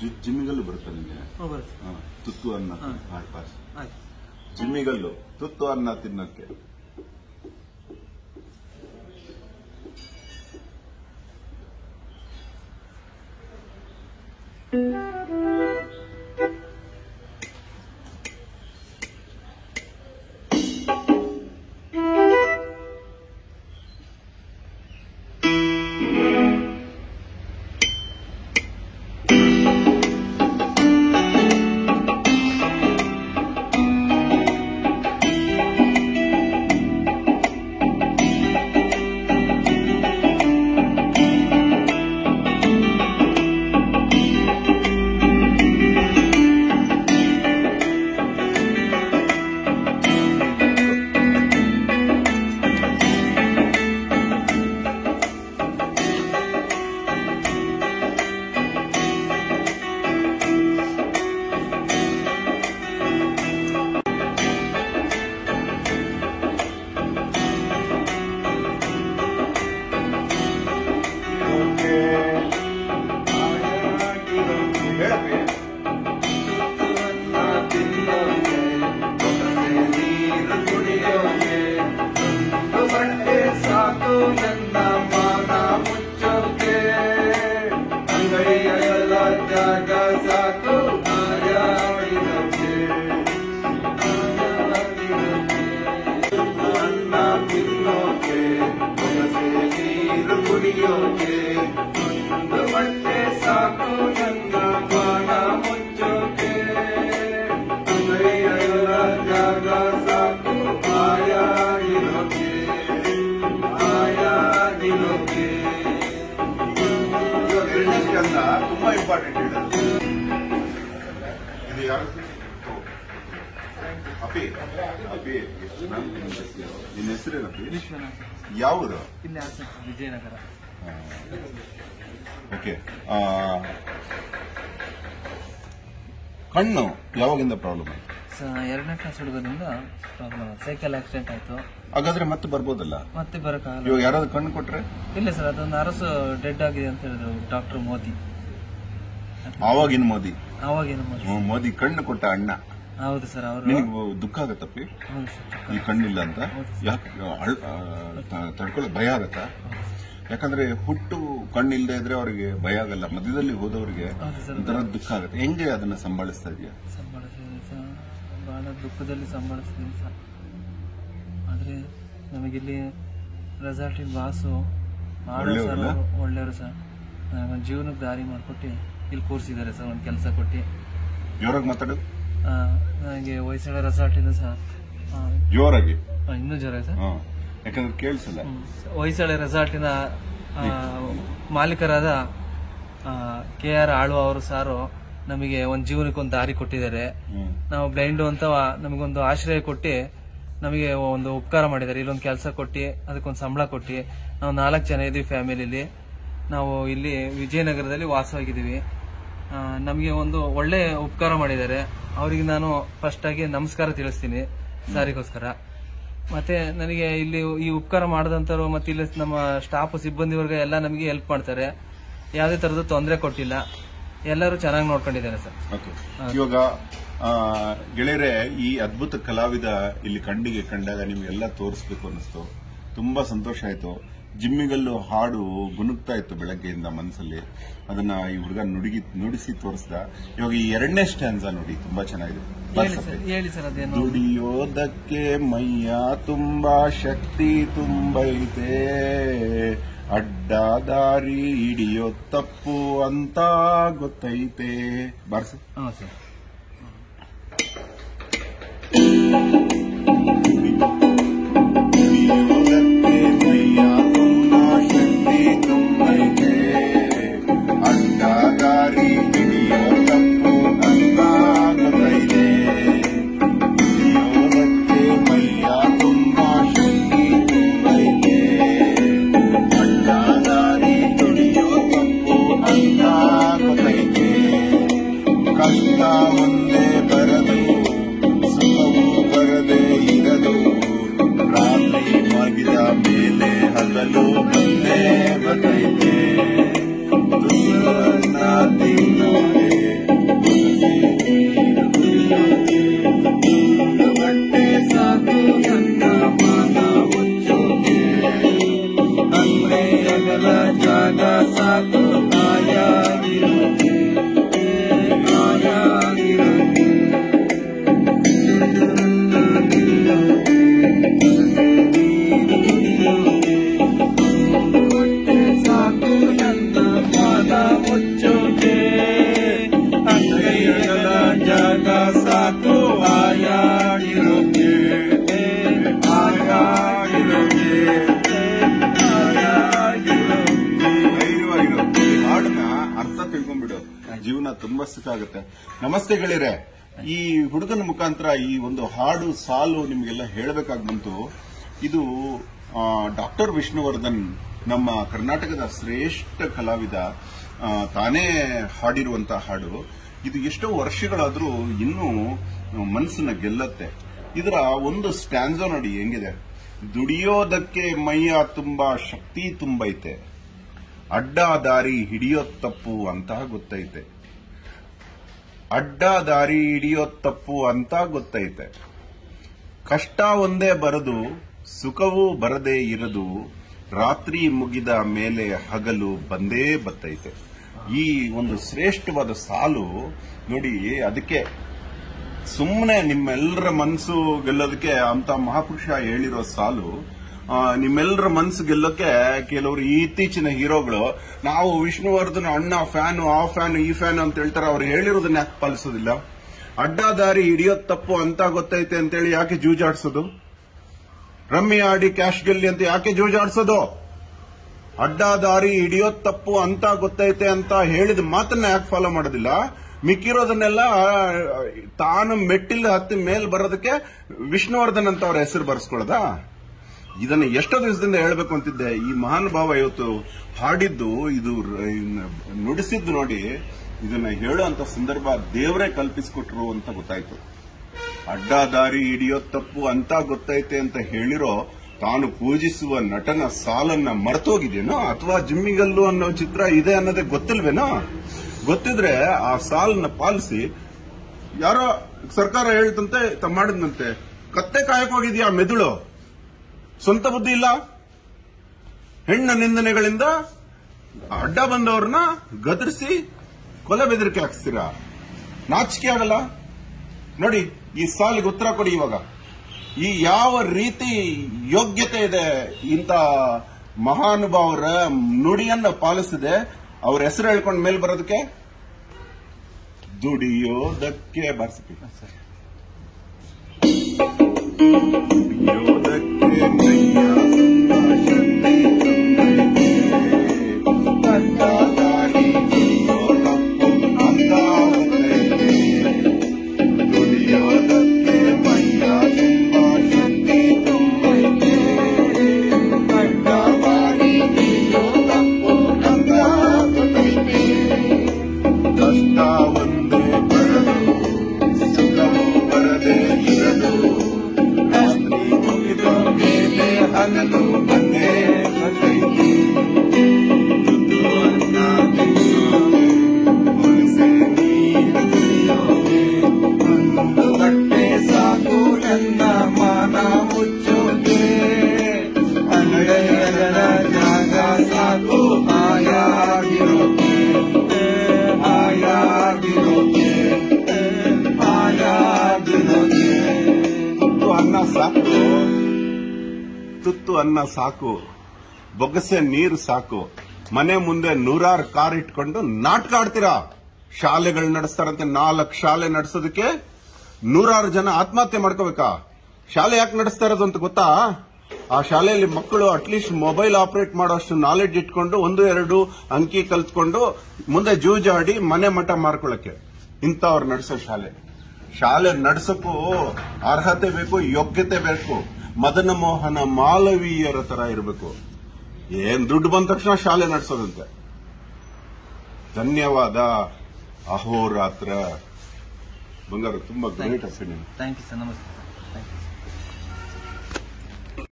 G- ಜಿಮ್ಮಿಗಲ್ಲು ಬರುತ್ತೆ ನಿಮಗೆ ಹ್ಞೂ ಬರುತ್ತೆ ಹಾ, ತುತ್ತು ಅನ್ನ ಹಾ. ಮಾಡಿ ಪಾಸ್ ಆಯ್ತು ಜಿಮ್ಮಿಗಲ್ಲು ತುತ್ತು ಅನ್ನ ತಿನ್ನಕ್ಕೆ ಸಾಕು ನನ್ನ ಮಾನ ಮುಚ್ಚೋಕೆ ಅಂಗೈಯಲ್ಲ ಜಾಗ ಸಾಕು ಮಾಯಾಡಿನೋಕೆ ಅನ್ನ ತಿನ್ನೋಕೆ ಬೊಗಸೆ ನೀರು ಕುಡಿಯೋಕೆ ಒಂದು ಬಟ್ಟೆ ಸಾಕು ನನ್ನ ಮಾನ ಮುಚ್ಚೋಕೆ ಅಂಗೈಯಲ್ಲ ಜಾಗ ಸಾಕು ಮಾಯಾಡಿನೋಕೆ ಮಾಯಾಡಿನೋಕೆ ಎರಡನೇ ಸ್ಕಂದ ತುಂಬಾ ಇಂಪಾರ್ಟೆಂಟ್ ಹೇಳೋದು ಇದು ಯಾರು ಅಪಿ ಅಪಿ ನಿನ್ನ ಹೆಸರೇನಪ್ಪಿ ವಿಶ್ವನಾಥ್ ಯಾವ ಊರು ಇಲ್ಲಿ ಹಾಸನ ವಿಜಯನಗರ ಓಕೆ ಕಣ್ಣು ಯಾವಾಗಿಂದ ಪ್ರಾಬ್ಲಮ್ ಆಯ್ತು ಸ- ಎರಡನೇ ಕ್ಲಾಸ್ ಹುಡುಗರಿಂದ ಪ್ರಾಬ್ಲಮ್ ಸೈಕಲ್ ಆಕ್ಸಿಡೆಂಟ್ ಆಯ್ತು ಹಾಗಾದ್ರೆ ಮತ್ತೆ ಬರ್ಬೋದಲ್ಲ ಮತ್ತೆ ಬರೋಕ್ಕಾಗಲ್ಲ ಇವಾಗ ಯಾರಾದ್ರೂ ಕಣ್ಣು ಕೊಟ್ರೆ ಇಲ್ಲ ಸರ್ ಅದೊಂದು ಅರಸು ಡೆಡ್ ಆಗಿದೆ ಅಂತ ಹೇಳಿದ್ರು ಡಾಕ್ಟರ್ ಮೋದಿ ಆವಾಗಿನ ಮೋದಿ ಅವಾಗೇನು ಮೋದಿ ಹ್ಮ್, ಮೋದಿ ಕಣ್ಣು ಕೊಟ್ಟ ಅಣ್ಣ ಹೌದು ಸರ್ ಅವರು ನಿನಗೆ ದುಃಖ ಆಗತ್ತಪ್ಪಿ ಹೌದು ಸರ್ ಈ ಕಣ್ಣಿಲ್ಲ ಅಂತ ಯಾಕೆ ಅಳ್- ಆ, ತ- ತಡ್ಕೊಳ್ಳೋ ಭಯ ಆಗತ್ತಾ ಯಾಕಂದ್ರೆ ಹುಟ್ಟು ಕಣ್ಣಿಲ್ದೇ ಇದ್ರೆ ಅವರಿಗೆ ಭಯ ಆಗಲ್ಲ ಮಧ್ಯದಲ್ಲಿ ಹೋದವರಿಗೆ ಹೌದು ಸರ್ ಒಂಥರ ದುಃಖ ಆಗುತ್ತೆ ಹೆಂಗೆ ಅದನ್ನ ಸಂಭಾಳಿಸ್ತಾ ಇದೆಯಾ ಸಂಭಾಳಿಸಿದ್ದೀನಿ ಸರ್ ಬಹಳ ದುಃಖದಲ್ಲಿ ಸಂಭಾಳಿಸಿದ್ದೀನಿ ಸರ್ ಆದರೆ ನಮಗಿಲ್ಲಿ ರೆಸಾರ್ಟಿನ ಬಾಸು ಆಡೋ ಸರ್ ಒಳ್ಳೆಯವ್ರಲ್ಲ? ಅವ್ರು ಒಳ್ಳೆಯವರು ಸರ್ ನನಗೊಂದು ಜೀವನಕ್ಕೆ ದಾರಿ ಮಾಡಿಕೊಟ್ಟು ಇಲ್ಲಿ ಕೂರಿಸಿದ್ದಾರೆ ಸರ್ ಒಂದು ಕೆಲಸ ಕೊಟ್ಟು ಜೋರಾಗಿ ಮಾತಾಡು ಆ, ನನಗೆ ಹೊಯ್ಸಳ ರೆಸಾರ್ಟಿಂದ ಸರ್ ಆ, ಜೋರಾಗಿ ಆ, ಇನ್ನೂ ಜೋರ ಸರ್ ಹಾ ಯಾಕಂದ್ರೆ ಕೇಳಿಸಲ್ಲ ಹೊಯ್ಸಳ ರೆಸಾರ್ಟಿನ ಆ, ಮಾಲೀಕರಾದ ಕೆ ಆರ್ ಆಳು ಅವರು ಸಾರು ನಮಗೆ ಒಂದು ಜೀವನಕ್ಕೆ ಒಂದು ದಾರಿ ಕೊಟ್ಟಿದ್ದಾರೆ ಹ್ಮ್ ನಾವು ಬ್ಲೈಂಡು ಅಂತ ನಮಗೊಂದು ಆಶ್ರಯ ಕೊಟ್ಟು ನಮಗೆ ಒಂದು ಉಪಕಾರ ಮಾಡಿದ್ದಾರೆ ಇಲ್ಲೊಂದು ಕೆಲಸ ಕೊಟ್ಟು ಅದಕ್ಕೊಂದು ಸಂಬಳ ಕೊಟ್ಟು ನಾವು ನಾಲ್ಕು ಜನ ಇದ್ದೀವಿ ಫ್ಯಾಮಿಲಿಲಿ ನಾವು ಇಲ್ಲಿ ವಿಜಯನಗರದಲ್ಲಿ ವಾಸವಾಗಿದ್ದೀವಿ ಆ, ನಮಗೆ ಒಂದು ಒಳ್ಳೆ ಉಪಕಾರ ಮಾಡಿದ್ದಾರೆ ಅವರಿಗೆ ನಾನು ಫಸ್ಟ್ ಆಗಿ ನಮಸ್ಕಾರ ತಿಳಿಸ್ತೀನಿ ಸಾರಿಗೋಸ್ಕರ ಮತ್ತೆ ನನಗೆ ಇಲ್ಲಿ ಈ ಉಪಕಾರ ಮಾಡಿದಂಥವ್ರು ಮತ್ತೆ ಇಲ್ಲಿ ನಮ್ಮ ಸ್ಟಾಫ್ ಸಿಬ್ಬಂದಿವರ್ಗ ಎಲ್ಲ ನಮಗೆ ಹೆಲ್ಪ್ ಮಾಡ್ತಾರೆ ಯಾವುದೇ ಥರದ ತೊಂದರೆ ಕೊಟ್ಟಿಲ್ಲ ಎಲ್ಲರೂ ಚೆನ್ನಾಗಿ ನೋಡ್ಕೊಂಡಿದ್ದಾರೆ ಸರ್ ಓಕೆ ಇವಾಗ ಆ, ಗೆಳೆಯರೆ ಈ ಅದ್ಭುತ ಕಲಾವಿದ ಇಲ್ಲಿ ಕಣ್ಣಿಗೆ ಕಂಡಾಗ ನಿಮ್ಗೆಲ್ಲ ತೋರಿಸ್ಬೇಕು ಅನ್ನಿಸ್ತು ತುಂಬಾ ಸಂತೋಷ ಆಯ್ತು ಜಿಮ್ಮಿಗಲ್ಲು ಹಾಡು ಗುನುಗ್ತಾ ಇತ್ತು ಬೆಳಗ್ಗೆಯಿಂದ ಮನಸ್ಸಲ್ಲಿ ಅದನ್ನ ಈ ಹುಡುಗ ನುಡುಗಿ ನುಡಿಸಿ ತೋರಿಸ್ದ ಇವಾಗ ಈ ಎರಡನೇ ಸ್ಟ್ಯಾನ್ಸ ನೋಡಿ ತುಂಬಾ ಚೆನ್ನಾಗಿದೆ ಹೇಳಿ ಬರ್ಸತ್ತೆ. ಸರ್ ಹೇಳಿ ಸರ್ ಅದೇನು ದುಡಿಯೋದಕ್ಕೆ ಮೈಯ ತುಂಬಾ ಶಕ್ತಿ ತುಂಬೈತೆ ಅಡ್ಡ ದಾರಿ ಹಿಡಿಯೋ ತಪ್ಪು ಅಂತ ಗೊತ್ತೈತೆ ಬಾರ್ಸಿ ಹಾಂ ಸರ್ ದುಡಿಯೋದಕ್ಕೆ ಮೈಯ ತುಂಬಾ ಶಕ್ತಿ ತುಂಬೈತೆ ಅಡ್ಡ ದಾರಿ ಹಿಡಿಯೋ ತಪ್ಪು ಅಂತ ಗೊತ್ತೈತೆ ದುಡಿಯೋದಕ್ಕೆ ಮೈಯ ತುಂಬಾ ಶಕ್ತಿ ತುಂಬೈತೆ ಅಡ್ಡ ದಾರಿ ಹಿಡಿಯೋ ತಪ್ಪು ಅಂತ ಗೊತ್ತೈತೆ ಕಷ್ಟ ಒಂದೇ ಬರದು ಸುಖವು ಬರದೆ ಇರದು ರಾತ್ರಿ ಮಗಿದ ಮೇಲೆ ಹಗಲು ಬಂದೇ ಬರ್ತೈತೆ ತುಸನ್ನ ತಿನ್ನೋಕೆ ತುಂಬಾ ಸುಖ ಆಗುತ್ತೆ ನಮಸ್ತೆ ಗೆಳೆಯರೆ ಈ ಹುಡುಗನ ಮುಖಾಂತರ ಈ ಒಂದು ಹಾಡು ಸಾಲು ನಿಮಗೆಲ್ಲ ಹೇಳಬೇಕಾಗಿ ಬಂತು ಇದು ಡಾಕ್ಟರ್ ವಿಷ್ಣುವರ್ಧನ್ ನಮ್ಮ ಕರ್ನಾಟಕದ ಶ್ರೇಷ್ಠ ಕಲಾವಿದ ಆ, ತಾನೇ ಹಾಡಿರುವಂತಹ ಹಾಡು ಇದು ಎಷ್ಟೋ ವರ್ಷಗಳಾದ್ರೂ ಇನ್ನೂ ಮನಸ್ಸನ್ನ ಗೆಲ್ಲತ್ತೆ ಇದರ ಒಂದು ಸ್ಟ್ಯಾನ್ಸೋ ನೋಡಿ ಹೆಂಗಿದೆ ದುಡಿಯೋದಕ್ಕೆ ಮೈಯ ತುಂಬಾ ಶಕ್ತಿ ತುಂಬೈತೆ ಅಡ್ಡ ದಾರಿ ಹಿಡಿಯೋದ್ ತಪ್ಪು ಅಂತ ಗೊತ್ತೈತೆ ಅಡ್ಡ ದಾರಿ ಹಿಡಿಯೋದ್ ತಪ್ಪು ಅಂತ ಗೊತ್ತೈತೆ ಕಷ್ಟ ಒಂದೇ ಬರದು ಸುಖವೂ ಬರದೇ ಇರದು ರಾತ್ರಿ ಮುಗಿದ ಮೇಲೆ ಹಗಲು ಬಂದೇ ಬತ್ತೈತೆ ಈ ಒಂದು ಶ್ರೇಷ್ಠವಾದ ಸಾಲು ನೋಡಿ ಅದಕ್ಕೆ ಸುಮ್ಮನೆ ನಿಮ್ಮೆಲ್ಲರ ಮನಸ್ಸು ಗೆಲ್ಲೋದಕ್ಕೆ ಅಂತ ಮಹಾಪುರುಷ ಹೇಳಿರೋ ಸಾಲು ಆ, ನಿಮ್ಮೆಲ್ಲರ ಮನಸ್ಸು ಗೆಲ್ಲೋಕೆ ಕೆಲವರು ಇತ್ತೀಚಿನ ಹೀರೋಗಳು ನಾವು ವಿಷ್ಣುವರ್ಧನ್ ಅಣ್ಣ ಫ್ಯಾನು ಆ ಫ್ಯಾನು ಈ ಫ್ಯಾನು ಅಂತ ಹೇಳ್ತಾರೆ ಅವ್ರು ಹೇಳಿರೋದನ್ನ ಯಾಕೆ ಪಾಲಿಸೋದಿಲ್ಲ ಅಡ್ಡ ದಾರಿ ಹಿಡಿಯೋದ್ ತಪ್ಪು ಅಂತ ಗೊತ್ತೈತೆ ಅಂತೇಳಿ ಯಾಕೆ ಜೂಜಾಡ್ಸೋದು ರಮ್ಮಿ ಆಡಿ ಕ್ಯಾಶ್ ಗೆಲ್ಲಿ ಅಂತ ಯಾಕೆ ಜೂಜಾಡ್ಸೋದು ಅಡ್ಡ ದಾರಿ ಹಿಡಿಯೋದ್ ತಪ್ಪು ಅಂತ ಗೊತ್ತೈತೆ ಅಂತ ಹೇಳಿದ ಮಾತನ್ನ ಯಾಕೆ ಫಾಲೋ ಮಾಡೋದಿಲ್ಲ ಮಿಕ್ಕಿರೋದನ್ನೆಲ್ಲ ಆ, ತಾನು ಮೆಟ್ಟಿಲ್ ಹತ್ತಿ ಮೇಲ್ ಬರೋದಕ್ಕೆ ವಿಷ್ಣುವರ್ಧನ್ ಅಂತ ಅವ್ರ ಹೆಸರು ಬರ್ಸ್ಕೊಳ್ಳೋದಾ ಇದನ್ನ ಎಷ್ಟೋ ದಿವಸದಿಂದ ಹೇಳಬೇಕು ಅಂತಿದ್ದೆ ಈ ಮಹಾನುಭಾವ ಇವತ್ತು ಹಾಡಿದ್ದು ಇದು ರ- ಇನ್ನ ನುಡಿಸಿದ್ದು ನೋಡಿ ಇದನ್ನ ಹೇಳುವಂತ ಸಂದರ್ಭ ದೇವರೇ ಕಲ್ಪಿಸಿಕೊಟ್ರು ಅಂತ ಗೊತ್ತಾಯ್ತು ಅಡ್ಡ ದಾರಿ ಹಿಡಿಯೋದ್ ತಪ್ಪು ಅಂತ ಗೊತ್ತೈತೆ ಅಂತ ಹೇಳಿರೋ ತಾನು ಪೂಜಿಸುವ ನಟನ ಸಾಲನ್ನ ಮರ್ತೋಗಿದೆಯೇನೋ ಅಥವಾ ಜಿಮ್ಮಿಗಲ್ಲು ಅನ್ನೋ ಚಿತ್ರ ಇದೆ ಅನ್ನೋದೇ ಗೊತ್ತಿಲ್ವೇನೋ ಗೊತ್ತಿದ್ರೆ ಆ ಸಾಲನ್ನ ಪಾಲಿಸಿ ಯಾರೋ ಸರ್ಕಾರ ಹೇಳ್ತಂತೆ ತ- ಮಾಡಿದ್ನಂತೆ ಕತ್ತೆ ಕಾಯಕ್ ಹೋಗಿದ್ಯಾ ಮೆದುಳು ಸ್ವಂತ ಬುದ್ಧಿ ಇಲ್ಲ ಹೆಣ್ಣ ನಿಂದನೆಗಳಿಂದ ಅಡ್ಡ ಬಂದವ್ರನ್ನ ಗದರಿಸಿ ಕೊಲೆ ಬೆದರಿಕೆ ಹಾಕ್ಸ್ತೀರಾ ನಾಚಿಕೆ ಆಗಲ್ಲ ನೋಡಿ ಈ ಸಾಲಿಗೆ ಉತ್ತರ ಕೊಡಿ ಇವಾಗ ಈ ಯಾವ ರೀತಿ ಯೋಗ್ಯತೆ ಇದೆ ಇಂಥ ಮಹಾನುಭಾವರ ನುಡಿಯನ್ನ ಪಾಲಿಸಿದೆ ಅವ್ರ ಹೆಸರು ಹೇಳ್ಕೊಂಡು ಮೇಲ್ ಬರೋದಕ್ಕೆ ದುಡಿಯೋದಕ್ಕೆ ಬಾರಿಸಿ ದುಡಿಯೋದಕ್ಕೆ ಮೈಯ ಶಕ್ತಿ ತುಂಬೈತೆ. ಅಡ್ಡ ದಾರಿ ಹಿಡಿಯೋ ತಪ್ಪು ಅಂತ ಗೊತ್ತೈತೆ. ದುಡಿಯೋದಕ್ಕೆ ಮೈಯ ತುಂಬ ಶಕ್ತಿ ತುಂಬೈತೆ. ಅಡ್ಡ ದಾರಿ ಹಿಡಿಯೋ ತಪ್ಪು ಅಂತ ಗೊತ್ತೈತೆ. ಕಷ್ಟ ಒಂದೇ ಬರದು ಸುಖವು ಬರದೇ ಇರದು ರಾತ್ರಿ ಮುಗಿದ ಮೇಲೆ ಹಗಲು ಬಂದೇ ಬರ್ತೈತಿ ದುಡ್ಡು ಅನ್ನ ತಿನ್ನೋಕೆ, ಹೊಲಸೆ ನೀರು ಕುಡಿಯೋಕೆ, ಒಂದು ಬಟ್ಟೆ ಸಾಕು ನನ್ನ ಮಾನ ಮುಚ್ಚೋಕೆ ಅಂಗೈಯರ ಜಾಗ ಸಾಕು ಆಯಾಗಿರೋಕೆ ಆಯಾಗಿರೋಕೆ ಆಯಾಗಿರೋಕೆ ತುತ್ತು ಅನ್ನ ಸಾಕು ತುತ್ತು ಅನ್ನ ಸಾಕು ಬೊಗಸೆ ನೀರು ಸಾಕು ಮನೆ ಮುಂದೆ ನೂರಾರು ಕಾರ್ ಇಟ್ಕೊಂಡು ನಾಟಕ ಆಡ್ತೀರಾ ಶಾಲೆಗಳು ನಡೆಸ್ತಾರಂತೆ ನಾಲ್ಕು ಶಾಲೆ ನಡೆಸೋದಕ್ಕೆ ನೂರಾರು ಜನ ಆತ್ಮಹತ್ಯೆ ಮಾಡ್ಕೋಬೇಕಾ ಶಾಲೆ ಯಾಕೆ ನಡೆಸ್ತಾ ಇರೋದು ಅಂತ ಗೊತ್ತಾ ಆ ಶಾಲೆಯಲ್ಲಿ ಮಕ್ಕಳು ಅಟ್ಲೀಸ್ಟ್ ಮೊಬೈಲ್ ಆಪರೇಟ್ ಮಾಡೋಷ್ಟು ನಾಲೆಡ್ಜ್ ಇಟ್ಕೊಂಡು ಒಂದು ಎರಡು ಅಂಕಿ ಕಲ್ತ್ಕೊಂಡು ಮುಂದೆ ಜೂಜಾಡಿ ಮನೆ ಮಠ ಮಾರ್ಕೊಳ್ಳಕ್ಕೆ ಇಂಥವ್ರು ನಡೆಸೋ ಶಾಲೆ ಶಾಲೆ ನಡೆಸಕ್ಕೂ ಅರ್ಹತೆ ಬೇಕು ಯೋಗ್ಯತೆ ಬೇಕು ಮದನ ಮೋಹನ ಮಾಲವೀಯರ ತರ ಇರಬೇಕು ಏನ್ ದುಡ್ಡು ಬಂದ ತಕ್ಷಣ ಶಾಲೆ ನಡೆಸೋದಂತೆ ಧನ್ಯವಾದ ಅಹೋರಾತ್ರ ಬಂಗಾರ ತುಂಬಾ ಗ್ರೇಟ್ ಅಸೆ ನೀನು ಥ್ಯಾಂಕ್ ಯು ಸರ್ ನಮಸ್ತೆ